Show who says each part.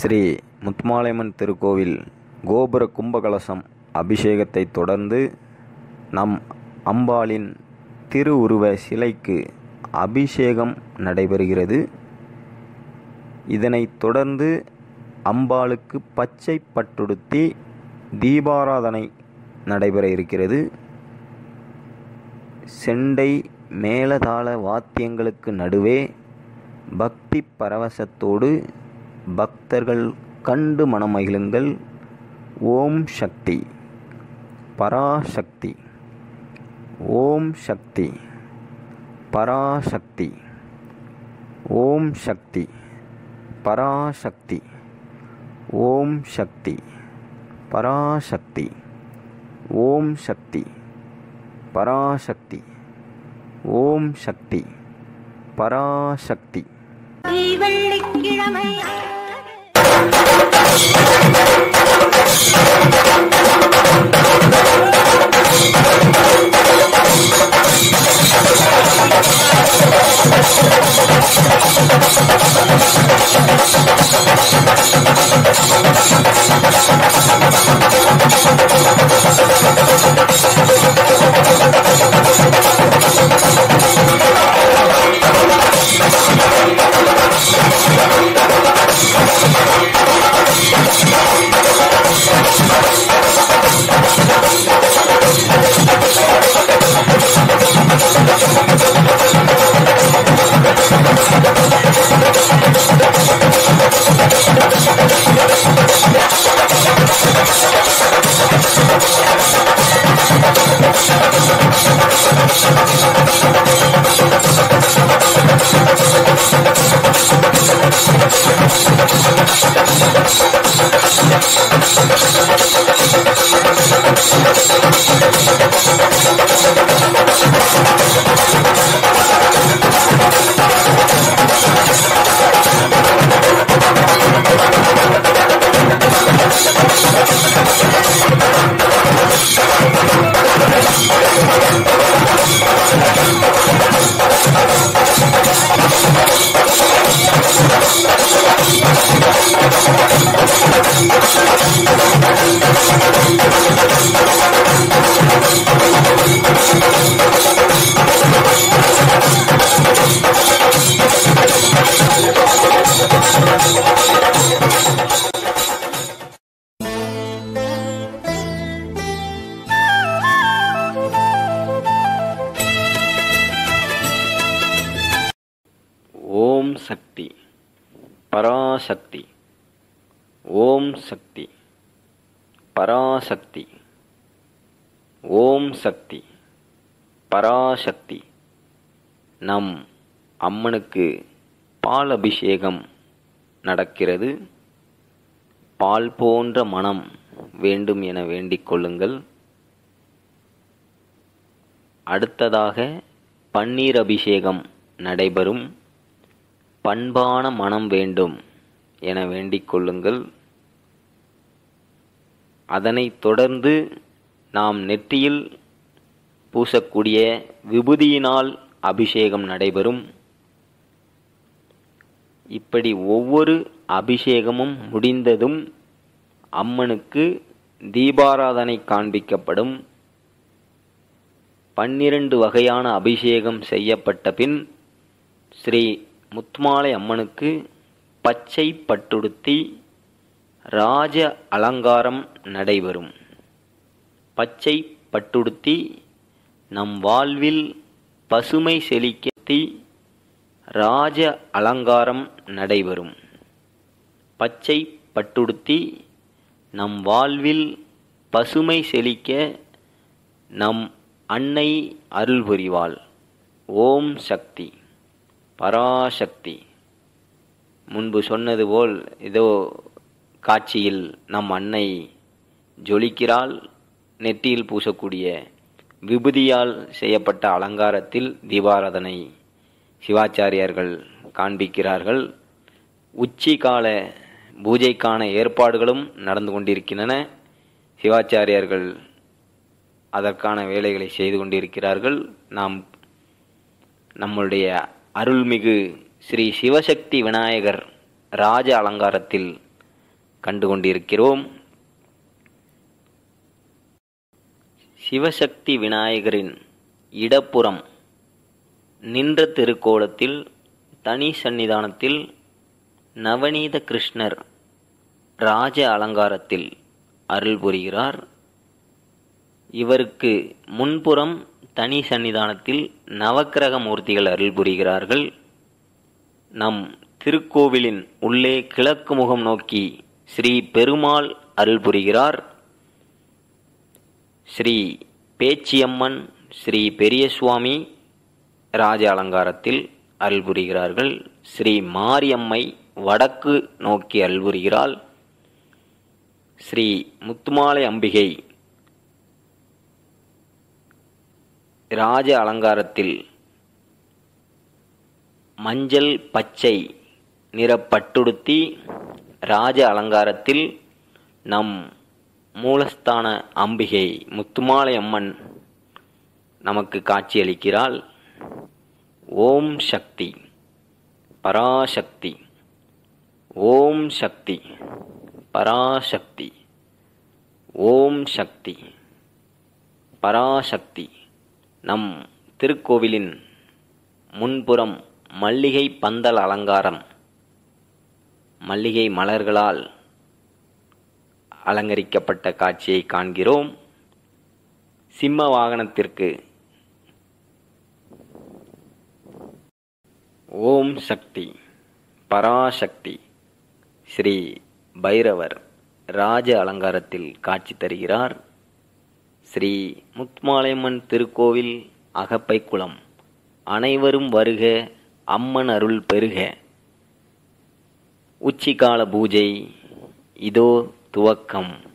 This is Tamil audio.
Speaker 1: ஸ்ரீ முத்துமாலையம்மன் திருக்கோவில் கோபுர கும்பகலசம் அபிஷேகத்தைத் தொடர்ந்து நம் அம்பாளின் திருவுருவ சிலைக்கு அபிஷேகம் நடைபெறுகிறது இதனைத் தொடர்ந்து அம்பாளுக்கு பச்சை பட்டுடுத்தி தீபாராதனை நடைபெற இருக்கிறது செண்டை மேளதாள வாத்தியங்களுக்கு நடுவே பக்தி பரவசத்தோடு பக்தர்கள் கண்டு மனமகிழுங்கள் ஓம் சக்தி பராசக்தி ஓம் சக்தி பராசக்தி ஓம் சக்தி பராசக்தி ஓம் சக்தி பராசக்தி ஓம் சக்தி பராசக்தி ஓம் சக்தி பராசக்தி
Speaker 2: வெள்ளிக்கிழமை
Speaker 1: ஓம் சக்தி பராசக்தி ஓம் சக்தி பராசக்தி ஓம் சக்தி பராசக்தி நம் அம்மனுக்கு பால் அபிஷேகம் நடக்கிறது பால் போன்ற மனம் வேண்டும் என வேண்டிக் கொள்ளுங்கள் அடுத்ததாக பன்னீர் அபிஷேகம் நடைபெறும் பண்பான மனம் வேண்டும் என வேண்டிக் கொள்ளுங்கள் அதனைத் தொடர்ந்து நாம் நெற்றியில் பூசக்கூடிய விபூதியினால் அபிஷேகம் நடைபெறும் இப்படி ஒவ்வொரு அபிஷேகமும் முடிந்ததும் அம்மனுக்கு தீபாராதனை காண்பிக்கப்படும் பன்னிரண்டு வகையான அபிஷேகம் செய்யப்பட்ட பின் ஸ்ரீ முத்துமாலை அம்மனுக்கு பச்சை பட்டுடுத்தி ராஜ அலங்காரம் நடைபெறும் பச்சை பட்டுடுத்தி நம் வாழ்வில் பசுமை செழிக்கத்தி ராஜ அலங்காரம் நடைபெறும் பச்சை பட்டுடுத்தி நம் வாழ்வில் பசுமை செழிக்க நம் அன்னை அருள் புரிவாள் ஓம் சக்தி பராசக்தி முன்பு சொன்னது போல் இதோ காட்சியில் நம் அன்னை ஜொலிக்கிறாள் நெற்றியில் பூசக்கூடிய விபூதியால் செய்யப்பட்ட அலங்காரத்தில் தீபாராதனை சிவாச்சாரியார்கள் காண்பிக்கிறார்கள் உச்சி கால பூஜைக்கான ஏற்பாடுகளும் நடந்து கொண்டிருக்கின்றன சிவாச்சாரியார்கள் அதற்கான வேலைகளை செய்து கொண்டிருக்கிறார்கள் நாம் நம்முடைய அருள்மிகு ஸ்ரீ சிவசக்தி விநாயகர் ராஜ அலங்காரத்தில் கண்டு கொண்டிருக்கிறோம் சிவசக்தி விநாயகரின் இடப்புறம் நின்ற திருக்கோலத்தில் தனி சந்நிதானத்தில் நவநீத கிருஷ்ணர் ராஜ அலங்காரத்தில் அருள் புரிகிறார் இவருக்கு முன்புறம் தனி சன்னிதானத்தில் நவக்கிரக மூர்த்திகள் அருள் புரிகிறார்கள் நம் திருக்கோவிலின் உள்ளே கிழக்கு முகம் நோக்கி ஸ்ரீ பெருமாள் அருள் புரிகிறார் ஸ்ரீ பேச்சியம்மன் ஸ்ரீ பெரியசுவாமி ராஜ அலங்காரத்தில் அருள் புரிகிறார்கள் ஸ்ரீ மாரியம்மை வடக்கு நோக்கி அருள் புரிகிறாள் ஸ்ரீ முத்துமாலை அம்பிகை ராஜ அலங்காரத்தில் மஞ்சள் பச்சை நிற பட்டுடுத்தி ராஜ அலங்காரத்தில் நம் மூலஸ்தான அம்பிகை முத்துமாலை அம்மன் நமக்கு காட்சியளிக்கிறாள் ஓம் சக்தி பராசக்தி ஓம் சக்தி பராசக்தி ஓம் சக்தி பராசக்தி நம் திருக்கோவிலின் முன்புறம் மல்லிகை பந்தல் அலங்காரம் மல்லிகை மலர்களால் அலங்கரிக்கப்பட்ட காட்சியை காண்கிறோம் சிம்ம வாகனத்திற்கு ஓம் சக்தி பராசக்தி ஸ்ரீ பைரவர் ராஜ அலங்காரத்தில் காட்சி தருகிறார் ஸ்ரீ முத்மாலையம்மன் திருக்கோவில் அகப்பை குளம் அனைவரும் வருக அம்மன் அருள் பெருக உச்சிகால பூஜை இதோ துவக்கம்